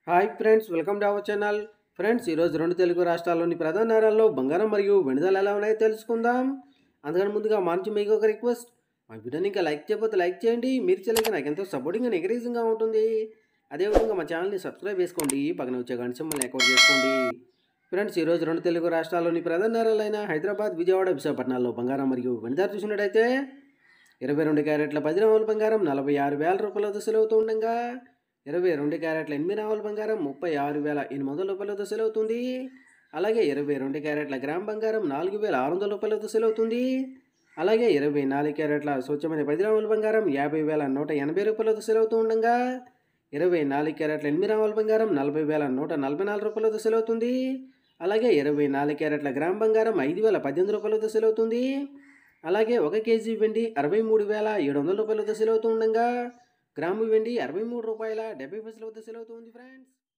hi friends welcome to our channel friends ఈరోజు రెండు తెలుగు రాష్ట్రాల్లోని ప్రధాన నగరాల్లో బంగారం మరియు వెనుదల ఎలా ఉన్నాయో తెలుసుకుందాం అందుకని ముందుగా మంచి మీకు ఒక రిక్వెస్ట్ మా వీడియోని ఇంకా లైక్ చేయకపోతే లైక్ చేయండి మీరు చేయలేక నాకు ఎంతో సపోర్టింగ్ అండ్ ఎంకరేజింగ్గా ఉంటుంది అదేవిధంగా మా ఛానల్ని సబ్స్క్రైబ్ చేసుకోండి పక్కన వచ్చే గంట సింబల్ని అకౌంట్ చేసుకోండి ఫ్రెండ్స్ ఈరోజు రెండు తెలుగు రాష్ట్రాల్లోని ప్రధాన నగరాలైన హైదరాబాద్ విజయవాడ విశాఖపట్నాల్లో బంగారం మరియు వెనుదల చూసినట్టయితే ఇరవై రెండు క్యారెట్ల పది రావుల బంగారం నలభై ఆరు వేల రూపాయల దశలు అవుతూ ఉండగా ఇరవై రెండు క్యారెట్ల ఎనిమిది రావుల బంగారం ముప్పై ఆరు వేల ఎనిమిది వందల రూపాయల దశలు అవుతుంది అలాగే ఇరవై రెండు క్యారెట్ల గ్రామ్ బంగారం నాలుగు వేల ఆరు వందల రూపాయల దశలు అవుతుంది అలాగే ఇరవై నాలుగు క్యారెట్ల స్వచ్ఛమైన పది రావుల బంగారం యాభై వేల నూట ఎనభై రూపాయల దశలు అవుతూ ఉండగా ఇరవై నాలుగు క్యారెట్ల ఎనిమిది రావుల బంగారం నలభై వేల నూట నలభై నాలుగు రూపాయల దశలు అవుతుంది అలాగే ఇరవై నాలుగు క్యారెట్ల గ్రామ్ బంగారం ఐదు వేల పద్దెనిమిది రూపాయల దశలు అవుతుంది అలాగే ఒక కేజీ వెండి అరవై మూడు వేల ఏడు వందల రూపాయల దశలు అవుతూ ఉండగా గ్రాము వెండి అరవై మూడు రూపాయల డెబ్బై పైసల వద్ద సెలవుతుంది ఫ్రెండ్స్